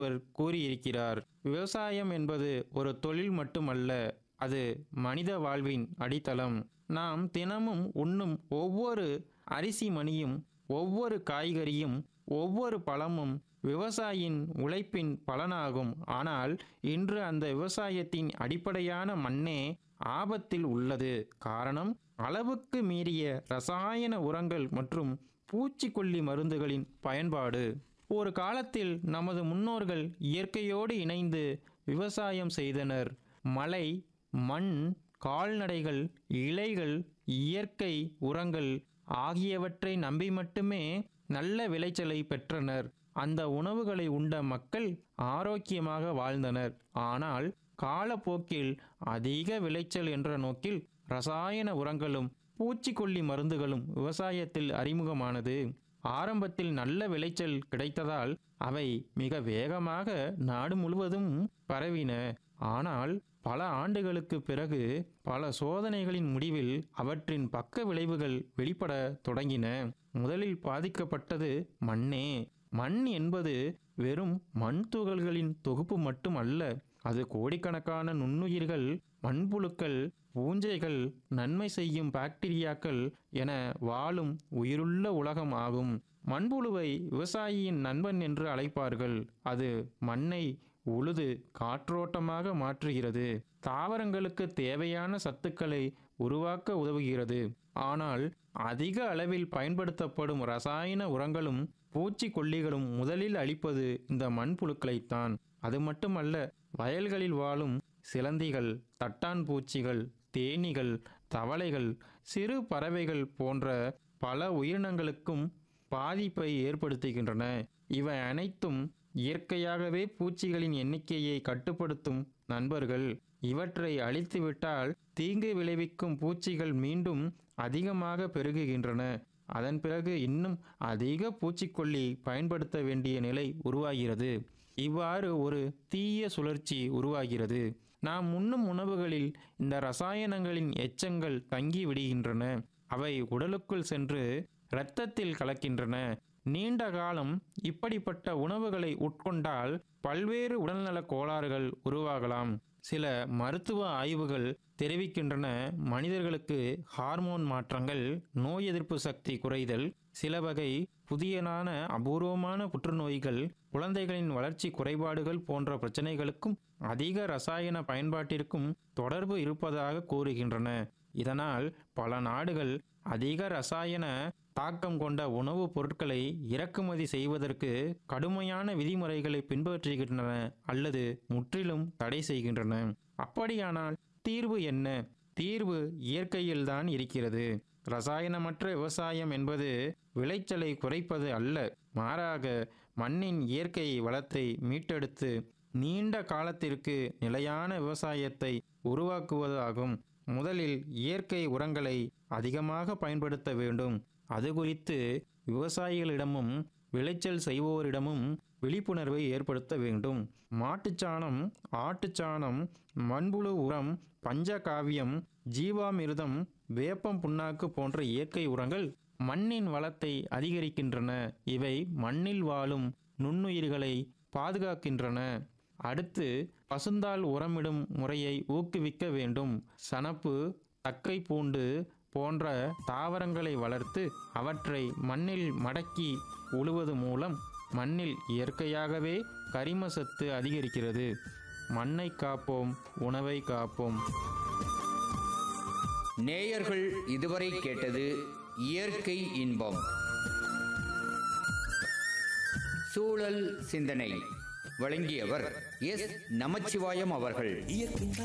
அவர் கூறியிருக்கிறார் விவசாயம் என்பது ஒரு தொழில் மட்டுமல்ல அது மனித வாழ்வின் அடித்தளம் நாம் தினமும் உண்ணும் ஒவ்வொரு அரிசி மணியும் ஒவ்வொரு காய்கறியும் ஒவ்வொரு பழமும் விவசாயியின் உழைப்பின் பலனாகும் ஆனால் இன்று அந்த விவசாயத்தின் அடிப்படையான மண்ணே ஆபத்தில் உள்ளது காரணம் அளவுக்கு மீறிய ரசாயன உரங்கள் மற்றும் பூச்சிக்கொல்லி மருந்துகளின் பயன்பாடு ஒரு காலத்தில் நமது முன்னோர்கள் இயற்கையோடு இணைந்து விவசாயம் செய்தனர் மழை மண் கால்நடைகள் இலைகள் இயற்கை உரங்கள் ஆகியவற்றை நம்பி மட்டுமே நல்ல விளைச்சலை பெற்றனர் அந்த உணவுகளை உண்ட மக்கள் ஆரோக்கியமாக வாழ்ந்தனர் ஆனால் காலப்போக்கில் அதிக விளைச்சல் என்ற நோக்கில் ரசாயன உரங்களும் பூச்சிக்கொல்லி மருந்துகளும் விவசாயத்தில் அறிமுகமானது ஆரம்பத்தில் நல்ல விளைச்சல் கிடைத்ததால் அவை மிக வேகமாக நாடு முழுவதும் பரவின ஆனால் பல ஆண்டுகளுக்கு பிறகு பல சோதனைகளின் முடிவில் அவற்றின் பக்க விளைவுகள் வெளிப்பட தொடங்கின முதலில் பாதிக்கப்பட்டது மண்ணே மண் என்பது வெறும் மண் துகள்களின் தொகுப்பு மட்டும் அல்ல அது கோடிக்கணக்கான நுண்ணுயிர்கள் மண்புழுக்கள் பூஞ்சைகள் நன்மை செய்யும் பாக்டீரியாக்கள் என வாழும் உயிருள்ள உலகம் ஆகும் மண்புழுவை விவசாயியின் நண்பன் என்று அழைப்பார்கள் அது மண்ணை உழுது காற்றோட்டமாக மாற்றுகிறது தாவரங்களுக்கு தேவையான சத்துக்களை உருவாக்க உதவுகிறது ஆனால் அதிக அளவில் பயன்படுத்தப்படும் ரசாயன உரங்களும் பூச்சிக்கொல்லிகளும் முதலில் அழிப்பது இந்த மண்புழுக்களைத்தான் அது மட்டுமல்ல வயல்களில் வாழும் சிலந்திகள் தட்டான் பூச்சிகள் தேனீகள் தவளைகள் சிறு பறவைகள் போன்ற பல உயிரினங்களுக்கும் பாதிப்பை ஏற்படுத்துகின்றன இவை அனைத்தும் இயற்கையாகவே பூச்சிகளின் எண்ணிக்கையை கட்டுப்படுத்தும் நண்பர்கள் இவற்றை அழித்துவிட்டால் தீங்கு விளைவிக்கும் பூச்சிகள் மீண்டும் அதிகமாக பெருகுகின்றன அதன் பிறகு இன்னும் அதிக பூச்சிக்கொல்லி பயன்படுத்த வேண்டிய நிலை உருவாகிறது இவ்வாறு ஒரு தீய சுழற்சி உருவாகிறது நாம் உண்ணும் உணவுகளில் இந்த ரசாயனங்களின் எச்சங்கள் தங்கி விடுகின்றன அவை உடலுக்குள் சென்று இரத்தத்தில் கலக்கின்றன நீண்ட காலம் இப்படிப்பட்ட உணவுகளை உட்கொண்டால் பல்வேறு உடல்நலக் கோளாறுகள் உருவாகலாம் சில மருத்துவ ஆய்வுகள் தெரிவிக்கின்றன மனிதர்களுக்கு ஹார்மோன் மாற்றங்கள் நோய் எதிர்ப்பு சக்தி குறைதல் சில வகை புதியனான அபூர்வமான புற்றுநோய்கள் குழந்தைகளின் வளர்ச்சி குறைபாடுகள் போன்ற பிரச்சனைகளுக்கும் அதிக ரசாயன பயன்பாட்டிற்கும் தொடர்பு இருப்பதாக கூறுகின்றன இதனால் பல நாடுகள் அதிக ரசாயன தாக்கம் கொண்ட உணவுப் பொருட்களை இறக்குமதி செய்வதற்கு கடுமையான விதிமுறைகளை பின்பற்றுகின்றன அல்லது முற்றிலும் தடை செய்கின்றன அப்படியானால் தீர்வு என்ன தீர்வு இயற்கையில்தான் இருக்கிறது ரசாயனமற்ற விவசாயம் என்பது விளைச்சலை குறைப்பது அல்ல மாறாக மண்ணின் இயற்கை வளத்தை மீட்டெடுத்து நீண்ட காலத்திற்கு நிலையான விவசாயத்தை உருவாக்குவது ஆகும் முதலில் இயற்கை உரங்களை அதிகமாக பயன்படுத்த வேண்டும் அது குறித்து விவசாயிகளிடமும் விளைச்சல் செய்வோரிடமும் விழிப்புணர்வை ஏற்படுத்த வேண்டும் மாட்டுச்சாணம் ஆட்டுச்சாணம் மண்புழு உரம் பஞ்சகாவியம் ஜீவாமிர்தம் வேப்பம் புண்ணாக்கு போன்ற இயற்கை உரங்கள் மண்ணின் வளத்தை அதிகரிக்கின்றன இவை மண்ணில் வாழும் நுண்ணுயிர்களை பாதுகாக்கின்றன அடுத்து பசுந்தாள் உரமிடும் முறையை ஊக்குவிக்க வேண்டும் சணப்பு தக்கை பூண்டு போன்ற தாவரங்களை வளர்த்து அவற்றை மண்ணில் மடக்கி உழுவது மூலம் மண்ணில் இயற்கையாகவே கரிம சத்து அதிகரிக்கிறது மண்ணை காப்போம் உணவை காப்போம் நேயர்கள் இதுவரை கேட்டது இயற்கை இன்பம் சூழல் சிந்தனை வழங்கியவர் எஸ் நமச்சிவாயம் அவர்கள்